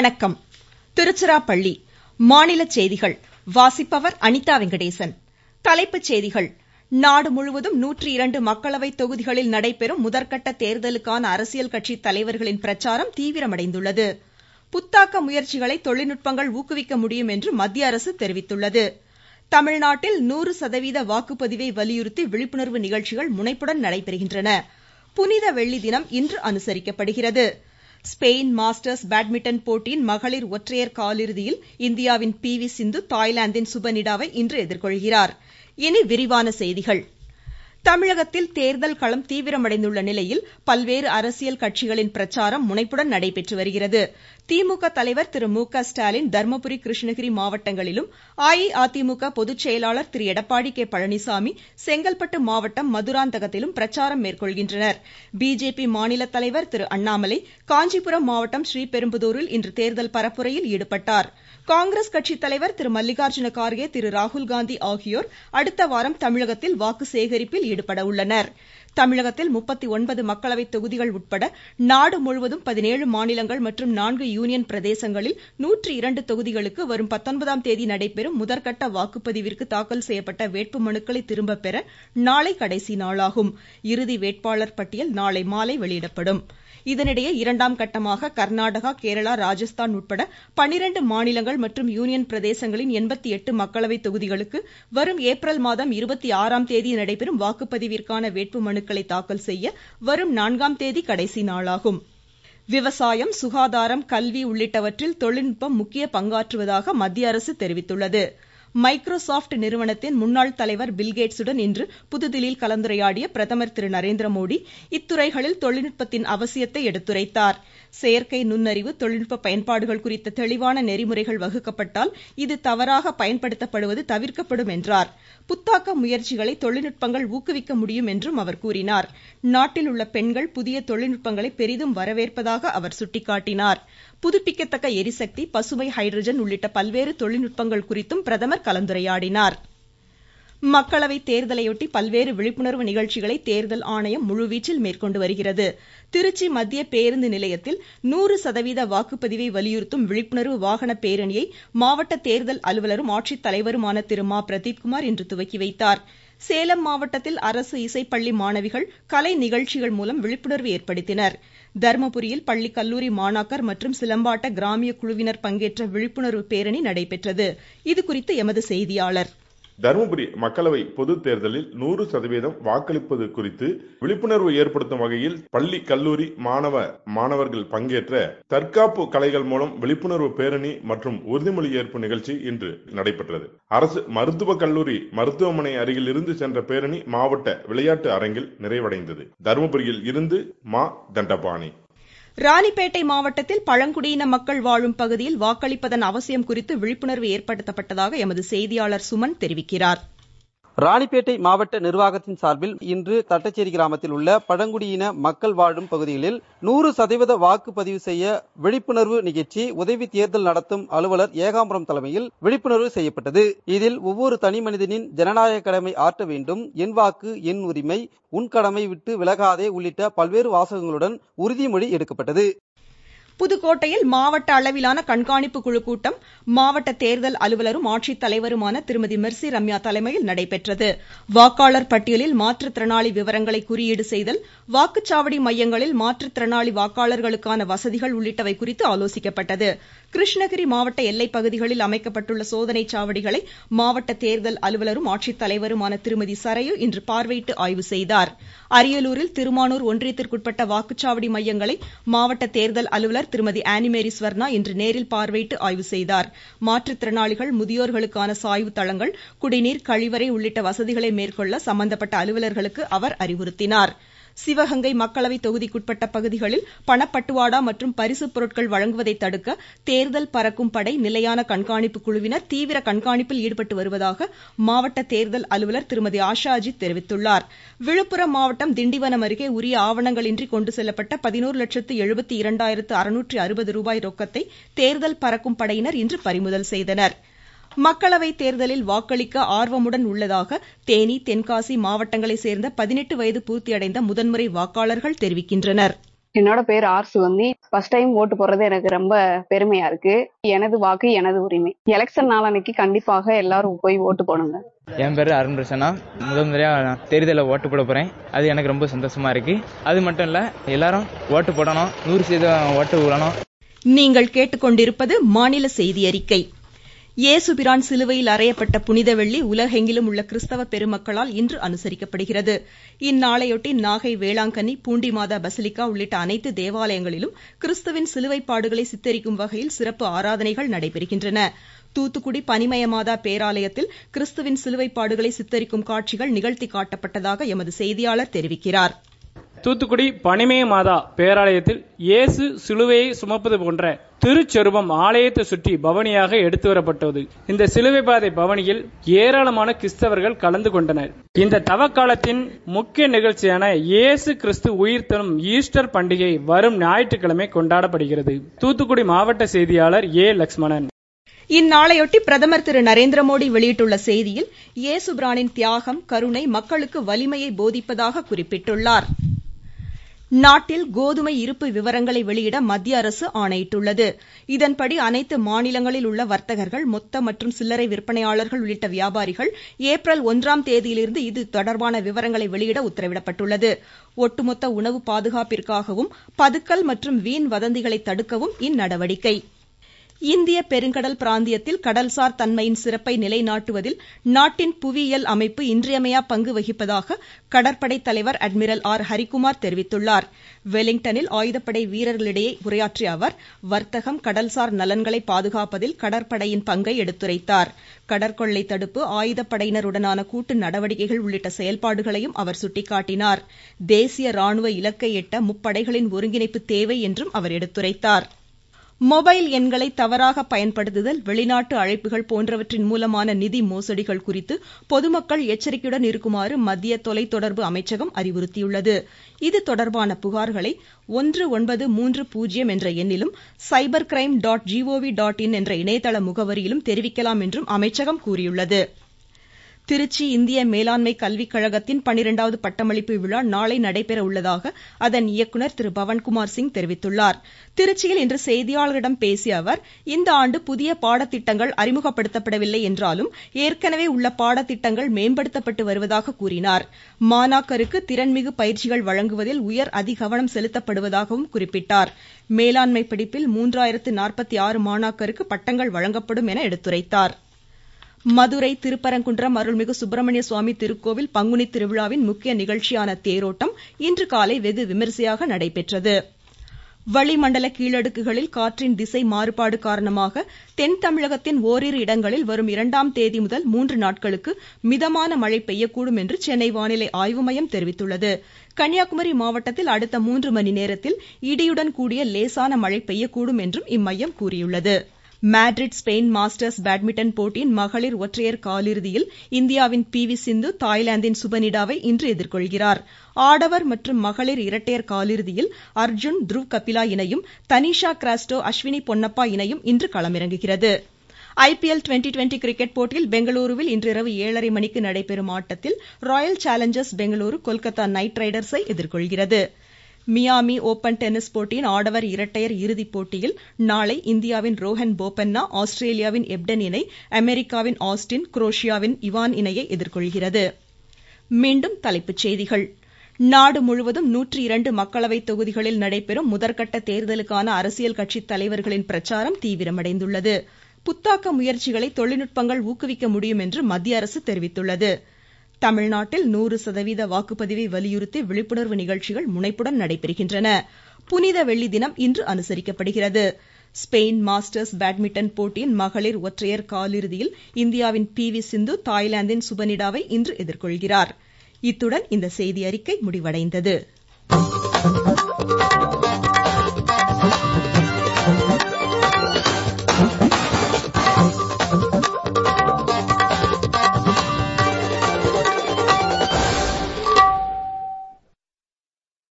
வணக்கம் திருச்சிராப்பள்ளி மாநில செய்திகள் வாசிப்பவர் அனிதா வெங்கடேசன் தலைப்புச் செய்திகள் நாடு முழுவதும் நூற்றி இரண்டு மக்களவை தொகுதிகளில் நடைபெறும் முதற்கட்ட தேர்தலுக்கான அரசியல் கட்சி தலைவர்களின் பிரச்சாரம் தீவிரமடைந்துள்ளது புத்தாக்க முயற்சிகளை தொழில்நுட்பங்கள் ஊக்குவிக்க முடியும் என்று மத்திய அரசு தெரிவித்துள்ளது தமிழ்நாட்டில் நூறு சதவீத வாக்குப்பதிவை வலியுறுத்தி விழிப்புணர்வு நிகழ்ச்சிகள் முனைப்புடன் நடைபெறுகின்றன புனித வெள்ளி தினம் இன்று அனுசரிக்கப்படுகிறது ஸ்பெயின் மாஸ்டர்ஸ் பேட்மிண்டன் போட்டியின் மகளிர் ஒற்றையர் காலிறுதியில் இந்தியாவின் பி வி சிந்து தாய்லாந்தின் சுபனிடாவை இன்று எதிர்கொள்கிறார் இனி விரிவான செய்திகள் தமிழகத்தில் தேர்தல் களம் தீவிரமடைந்துள்ள நிலையில் பல்வேறு அரசியல் கட்சிகளின் பிரச்சாரம் முனைப்புடன் நடைபெற்று வருகிறது திமுக தலைவர் திரு மு க ஸ்டாலின் தர்மபுரி கிருஷ்ணகிரி மாவட்டங்களிலும் அஇஅதிமுக பொதுச் செயலாளர் திரு எடப்பாடி கே பழனிசாமி செங்கல்பட்டு மாவட்டம் மதுராந்தகத்திலும் பிரச்சாரம் மேற்கொள்கின்றனர் பிஜேபி மாநில தலைவர் திரு அண்ணாமலை காஞ்சிபுரம் மாவட்டம் ஸ்ரீபெரும்புதூரில் இன்று தேர்தல் பரப்புரையில் ஈடுபட்டார் காங்கிரஸ் கட்சித் தலைவர் திரு மல்லிகார்ஜுன கார்கே திரு ராகுல்காந்தி ஆகியோர் அடுத்த வாரம் தமிழகத்தில் வாக்கு சேகரிப்பில் ஈடுபட உள்ளனர் தமிழகத்தில் முப்பத்தி ஒன்பது மக்களவை தொகுதிகள் உட்பட நாடு முழுவதும் பதினேழு மாநிலங்கள் மற்றும் நான்கு யூனியன் பிரதேசங்களில் நூற்றி இரண்டு தொகுதிகளுக்கு வரும் பத்தொன்பதாம் தேதி நடைபெறும் முதற்கட்ட வாக்குப்பதிவிற்கு தாக்கல் செய்யப்பட்ட வேட்புமனுக்களை திரும்பப் பெற நாளை கடைசி நாளாகும் இறுதி வேட்பாளர் பட்டியல் நாளை மாலை வெளியிடப்படும் இதனிடையே இரண்டாம் கட்டமாக கர்நாடகா கேரளா ராஜஸ்தான் உட்பட பனிரண்டு மாநிலங்கள் மற்றும் யூனியன் பிரதேசங்களின் எண்பத்தி எட்டு மக்களவை தொகுதிகளுக்கு வரும் ஏப்ரல் மாதம் இருபத்தி ஆறாம் தேதி நடைபெறும் வாக்குப்பதிவிற்கான வேட்புமனுக்களை தாக்கல் செய்ய வரும் நான்காம் தேதி கடைசி நாளாகும் விவசாயம் சுகாதாரம் கல்வி உள்ளிட்டவற்றில் தொழில்நுட்பம் முக்கிய பங்காற்றுவதாக மத்திய அரசு தெரிவித்துள்ளது மைக்ரோசாப்ட் நிறுவனத்தின் முன்னாள் தலைவர் பில்கேட்ஸுடன் இன்று புதுதில்லியில் கலந்துரையாடிய பிரதமர் திரு நரேந்திர மோடி இத்துறைகளில் தொழில்நுட்பத்தின் அவசியத்தை எடுத்துரைத்தார் செயற்கை நுண்ணறிவு தொழில்நுட்ப பயன்பாடுகள் குறித்த தெளிவான நெறிமுறைகள் வகுக்கப்பட்டால் இது தவறாக பயன்படுத்தப்படுவது தவிர்க்கப்படும் என்றார் புத்தாக்க முயற்சிகளை தொழில்நுட்பங்கள் ஊக்குவிக்க முடியும் என்றும் அவர் கூறினார் நாட்டில் உள்ள பெண்கள் புதிய தொழில்நுட்பங்களை பெரிதும் வரவேற்பதாக அவர் சுட்டிக்காட்டினார் புதுப்பிக்கத்தக்க எரிசக்தி பசுமை ஹைட்ரஜன் உள்ளிட்ட பல்வேறு தொழில்நுட்பங்கள் குறித்தும் பிரதமர் கலந்துரையாடினார் மக்களவை தேர்தலையொட்டி பல்வேறு விழிப்புணர்வு நிகழ்ச்சிகளை தேர்தல் ஆணையம் முழுவீச்சில் மேற்கொண்டு வருகிறது திருச்சி மத்திய பேருந்து நிலையத்தில் நூறு சதவீத வாக்குப்பதிவை வலியுறுத்தும் விழிப்புணர்வு வாகன பேரணியை மாவட்ட தேர்தல் அலுவலரும் ஆட்சித்தலைவருமான திரு மா பிரதீப்குமார் இன்று துவக்கி வைத்தார் சேலம் மாவட்டத்தில் அரசு இசைப்பள்ளி மாணவிகள் கலை நிகழ்ச்சிகள் மூலம் விழிப்புணர்வு ஏற்படுத்தினர் தர்மபுரியில் பள்ளி கல்லூரி மாணாக்கர் மற்றும் சிலம்பாட்ட கிராமிய குழுவினர் பங்கேற்ற விழிப்புணர்வு பேரணி நடைபெற்றது இதுகுறித்து எமது செய்தியாளர் தருமபுரி மக்களவை பொது தேர்தலில் நூறு சதவீதம் வாக்களிப்பது குறித்து விழிப்புணர்வு ஏற்படுத்தும் வகையில் பள்ளி கல்லூரி மாணவ மாணவர்கள் பங்கேற்ற தற்காப்பு கலைகள் மூலம் விழிப்புணர்வு பேரணி மற்றும் உறுதிமொழி ஏற்பு நிகழ்ச்சி இன்று நடைபெற்றது அரசு மருத்துவக் கல்லூரி மருத்துவமனை அருகில் இருந்து சென்ற பேரணி மாவட்ட விளையாட்டு அரங்கில் நிறைவடைந்தது தருமபுரியில் இருந்து மா தண்டபாணி ராணிப்பேட்டை மாவட்டத்தில் பழங்குடியின மக்கள் வாழும் பகுதியில் வாக்களிப்பதன் அவசியம் குறித்து விழிப்புணர்வு ஏற்படுத்தப்பட்டதாக எமது செய்தியாளர் சுமன் தெரிவிக்கிறார் ராணிப்பேட்டை மாவட்ட நிர்வாகத்தின் சார்பில் இன்று தட்டச்சேரி கிராமத்தில் உள்ள பழங்குடியின மக்கள் வாழும் பகுதிகளில் நூறு சதவீத வாக்குப்பதிவு செய்ய விழிப்புணர்வு நிகழ்ச்சி உதவி தேர்தல் நடத்தும் அலுவலர் ஏகாம்பரம் தலைமையில் விழிப்புணர்வு செய்யப்பட்டது இதில் ஒவ்வொரு தனி மனிதனின் ஜனநாயக கடமை ஆற்ற வேண்டும் என் வாக்கு என் உரிமை உன் கடமை விட்டு விலகாதே உள்ளிட்ட பல்வேறு வாசகங்களுடன் உறுதிமொழி எடுக்கப்பட்டது புதுக்கோட்டையில் மாவட்ட அளவிலான கண்காணிப்பு குழு கூட்டம் மாவட்ட தேர்தல் அலுவலரும் ஆட்சித்தலைவருமான திருமதி மெர்சி ரம்யா தலைமையில் நடைபெற்றது வாக்காளர் பட்டியலில் மாற்றுத்திறனாளி விவரங்களை குறியீடு செய்தல் வாக்குச்சாவடி மையங்களில் மாற்றுத்திறனாளி வாக்காளர்களுக்கான வசதிகள் உள்ளிட்டவை குறித்து ஆலோசிக்கப்பட்டது கிருஷ்ணகிரி மாவட்ட எல்லைப் பகுதிகளில் அமைக்கப்பட்டுள்ள சோதனை சாவடிகளை மாவட்ட தேர்தல் அலுவலரும் ஆட்சித்தலைவருமான திருமதி சரையு இன்று பார்வையிட்டு ஆய்வு செய்தார் அரியலூரில் திருமானூர் ஒன்றியத்திற்குட்பட்ட வாக்குச்சாவடி மையங்களை மாவட்ட தேர்தல் அலுவலர் திருமதி ஆனிமேரி ஸ்வர்ணா இன்று நேரில் பார்வையிட்டு ஆய்வு செய்தார் மாற்றுத்திறனாளிகள் முதியோர்களுக்கான சாய்வு தளங்கள் குடிநீர் கழிவறை உள்ளிட்ட வசதிகளை மேற்கொள்ள சம்பந்தப்பட்ட அலுவலர்களுக்கு அவர் அறிவுறுத்தினார் சிவகங்கை மக்களவை தொகுதிக்குட்பட்ட பகுதிகளில் பணப்பட்டுவாடா மற்றும் பரிசுப் பொருட்கள் வழங்குவதை தடுக்க தேர்தல் பறக்கும் படை நிலையான கண்காணிப்பு குழுவினர் தீவிர கண்காணிப்பில் ஈடுபட்டு வருவதாக மாவட்ட தேர்தல் அலுவலர் திருமதி ஆஷா அஜித் தெரிவித்துள்ளார் விழுப்புரம் மாவட்டம் திண்டிவனம் அருகே உரிய ஆவணங்களின்றி கொண்டு செல்லப்பட்ட பதினோரு லட்சத்து எழுபத்தி இரண்டாயிரத்து அறுநூற்றி அறுபது ரூபாய் ரொக்கத்தை தேர்தல் பறக்கும் படையினர் இன்று பறிமுதல் செய்தனர் மக்களவை தேர்தலில் வாக்களிக்க ஆர்வமுடன் உள்ளதாக தேனி தென்காசி மாவட்டங்களைச் சேர்ந்த பதினெட்டு வயது பூர்த்தியடைந்த முதன்முறை வாக்காளர்கள் தெரிவிக்கின்றனர் என்னோட பேர் ஆர் சுகந்தி ஃபர்ஸ்ட் டைம் ஓட்டு போடுறது எனக்கு ரொம்ப பெருமையா இருக்கு எனது வாக்கு எனது உரிமை எலெக்ஷன் நாளன்னைக்கு கண்டிப்பாக எல்லாரும் போய் ஓட்டு போடுங்க என் பேர் அருண் பிரசன்னா முதல் முறையா நான் தேர்தலில் ஓட்டு போட போறேன் அது எனக்கு ரொம்ப சந்தோஷமா இருக்கு அது மட்டும் இல்ல எல்லாரும் ஓட்டு போடணும் நூறு சதவீதம் ஓட்டு விடணும் நீங்கள் கேட்டுக்கொண்டிருப்பது மாநில செய்தி அறிக்கை இயேசுபிரான் சிலுவையில் அறையப்பட்ட புனித வெள்ளி உலகெங்கிலும் உள்ள கிறிஸ்தவ பெருமக்களால் இன்று அனுசரிக்கப்படுகிறது இந்நாளையொட்டி நாகை வேளாங்கண்ணி பூண்டிமாதா பசிலிக்கா உள்ளிட்ட அனைத்து தேவாலயங்களிலும் கிறிஸ்துவின் சிலுவைப் பாடுகளை சித்தரிக்கும் வகையில் சிறப்பு ஆராதனைகள் நடைபெறுகின்றன தூத்துக்குடி பனிமயமாதா பேராலயத்தில் கிறிஸ்துவின் சிலுவைப் பாடுகளை சித்தரிக்கும் காட்சிகள் நிகழ்த்தி காட்டப்பட்டதாக எமது செய்தியாளர் தெரிவிக்கிறார் தூத்துக்குடி பனிமய மாதா பேராலயத்தில் இயேசு சிலுவையை சுமப்பது போன்ற திருச்செருபம் ஆலயத்தை சுற்றி பவனியாக எடுத்து வரப்பட்டது இந்த சிலுவை பாதை பவனியில் ஏராளமான கிறிஸ்தவர்கள் கலந்து கொண்டனர் இந்த தவக்காலத்தின் முக்கிய நிகழ்ச்சியான இயேசு கிறிஸ்து உயிர்த்தனும் ஈஸ்டர் பண்டிகை வரும் ஞாயிற்றுக்கிழமை கொண்டாடப்படுகிறது தூத்துக்குடி மாவட்ட செய்தியாளர் ஏ லக்ஷ்மணன் இந்நாளையொட்டி பிரதமர் திரு நரேந்திர மோடி வெளியிட்டுள்ள செய்தியில் இயேசு பிரானின் தியாகம் கருணை மக்களுக்கு வலிமையை போதிப்பதாக குறிப்பிட்டுள்ளார் நாட்டில் கோதுமை இருப்பு விவரங்களை வெளியிட மத்திய அரசு ஆணையிட்டுள்ளது இதன்படி அனைத்து மாநிலங்களில் உள்ள வர்த்தகர்கள் மொத்த மற்றும் சில்லறை விற்பனையாளர்கள் உள்ளிட்ட வியாபாரிகள் ஏப்ரல் ஒன்றாம் தேதியிலிருந்து இது தொடர்பான விவரங்களை வெளியிட உத்தரவிடப்பட்டுள்ளது ஒட்டுமொத்த உணவு பாதுகாப்பிற்காகவும் பதுக்கல் மற்றும் வீண் வதந்திகளை தடுக்கவும் இந்நடவடிக்கை இந்திய பெருங்கடல் பிராந்தியத்தில் கடல்சார் தன்மையின் சிறப்பை நிலைநாட்டுவதில் நாட்டின் புவியியல் அமைப்பு இன்றியமையா பங்கு வகிப்பதாக கடற்படை தலைவர் அட்மிரல் ஆர் ஹரிகுமார் தெரிவித்துள்ளார் வெலிங்டனில் ஆயுதப்படை வீரர்களிடையே உரையாற்றிய அவர் வர்த்தகம் கடல்சார் நலன்களை பாதுகாப்பதில் கடற்படையின் பங்கை எடுத்துரைத்தார் கடற்கொள்ளை தடுப்பு ஆயுதப்படையினருடனான கூட்டு நடவடிக்கைகள் உள்ளிட்ட செயல்பாடுகளையும் அவர் சுட்டிக்காட்டினார் தேசிய ராணுவ இலக்கை எட்ட முப்படைகளின் ஒருங்கிணைப்பு தேவை என்றும் அவர் எடுத்துரைத்தார் மொபைல் எண்களை தவறாக பயன்படுத்துதல் வெளிநாட்டு அழைப்புகள் போன்றவற்றின் மூலமான நிதி மோசடிகள் குறித்து பொதுமக்கள் எச்சரிக்கையுடன் இருக்குமாறு மத்திய தொலைத்தொடர்பு அமைச்சகம் அறிவுறுத்தியுள்ளது இது தொடர்பான புகார்களை ஒன்று ஒன்பது மூன்று பூஜ்ஜியம் என்ற எண்ணிலும் cyber crime dot gov dot in என்ற இணையதள முகவரியிலும் தெரிவிக்கலாம் என்றும் அமைச்சகம் கூறியுள்ளது திருச்சி இந்திய மேலாண்மை கல்விக் கழகத்தின் பனிரெண்டாவது பட்டமளிப்பு விழா நாளை நடைபெற உள்ளதாக அதன் இயக்குநர் திரு பவன்குமார் சிங் தெரிவித்துள்ளார் திருச்சியில் இன்று செய்தியாளர்களிடம் பேசிய அவர் இந்த ஆண்டு புதிய பாடத்திட்டங்கள் அறிமுகப்படுத்தப்படவில்லை என்றாலும் ஏற்கனவே உள்ள பாடத்திட்டங்கள் மேம்படுத்தப்பட்டு வருவதாக கூறினார் மாணாக்கருக்கு திறன்மிகு பயிற்சிகள் வழங்குவதில் உயர் அதிகவனம் செலுத்தப்படுவதாகவும் குறிப்பிட்டார் மேலாண்மை படிப்பில் மூன்றாயிரத்து நாற்பத்தி ஆறு மாணாக்கருக்கு பட்டங்கள் வழங்கப்படும் என எடுத்துரைத்தார் மதுரை திருப்பரங்குன்றம் அருள்மிகு சுப்பிரமணிய சுவாமி திருக்கோவில் பங்குனி திருவிழாவின் முக்கிய நிகழ்ச்சியான தேரோட்டம் இன்று காலை வெகு விமரிசையாக நடைபெற்றது வளிமண்டல கீழடுக்குகளில் காற்றின் திசை மாறுபாடு காரணமாக தென் தமிழகத்தின் ஓரிரு இடங்களில் வரும் இரண்டாம் தேதி முதல் மூன்று நாட்களுக்கு மிதமான மழை பெய்யக்கூடும் என்று சென்னை வானிலை ஆய்வு மையம் தெரிவித்துள்ளது கன்னியாகுமரி மாவட்டத்தில் அடுத்த மூன்று மணி நேரத்தில் இடியுடன் கூடிய லேசான மழை பெய்யக்கூடும் என்றும் இம்மையம் கூறியுள்ளது மேட்ரிட் ஸ்பெயின் மாஸ்டர்ஸ் பேட்மிண்டன் போட்டியின் மகளிர் ஒற்றையர் காலிறுதியில் இந்தியாவின் பி வி சிந்து தாய்லாந்தின் சுபனிடாவை இன்று எதிர்கொள்கிறார் ஆடவர் மற்றும் மகளிர் இரட்டையர் காலிறுதியில் அர்ஜுன் த்ருவ் கபிலா இணையும் தனிஷா கிராஸ்டோ அஸ்வினி பொன்னப்பா இணையும் இன்று களமிறங்குகிறது ஐபிஎல் டுவெண்டி டுவெண்டி கிரிக்கெட் போட்டியில் பெங்களூருவில் இன்றிரவு ஏழரை மணிக்கு நடைபெறும் ஆட்டத்தில் Royal Challengers Bengaluru Kolkata knight ரைடர்ஸை எதிர்கொள்கிறது மியாமி ஓபன் டென்னிஸ் போட்டியின் ஆடவர் இரட்டையர் இறுதிப் போட்டியில் நாளை இந்தியாவின் ரோஹன் போபண்ணா ஆஸ்திரேலியாவின் எப்டன் இணை அமெரிக்காவின் ஆஸ்டின் குரோஷியாவின் இவான் இணையை எதிர்கொள்கிறது மீண்டும் தலைப்புச் செய்திகள் நாடு முழுவதும் நூற்றி இரண்டு மக்களவைத் தொகுதிகளில் நடைபெறும் முதற்கட்ட தேர்தலுக்கான அரசியல் கட்சித் தலைவர்களின் பிரச்சாரம் தீவிரமடைந்துள்ளது புத்தாக்க முயற்சிகளை தொழில்நுட்பங்கள் ஊக்குவிக்க முடியும் என்று மத்திய அரசு தெரிவித்துள்ளது தமிழ்நாட்டில் நூறு சதவீத வாக்குப்பதிவை வலியுறுத்தி விழிப்புணர்வு நிகழ்ச்சிகள் முனைப்புடன் நடைபெறுகின்றன புனித வெள்ளி தினம் இன்று அனுசரிக்கப்படுகிறது ஸ்பெயின் மாஸ்டர்ஸ் பேட்மிண்டன் போட்டியின் மகளிர் ஒற்றையர் காலிறுதியில் இந்தியாவின் பி வி சிந்து தாய்லாந்தின் சுபனிடாவை இன்று எதிர்கொள்கிறார் இத்துடன் இந்த செய்தி அறிக்கை முடிவடைந்தது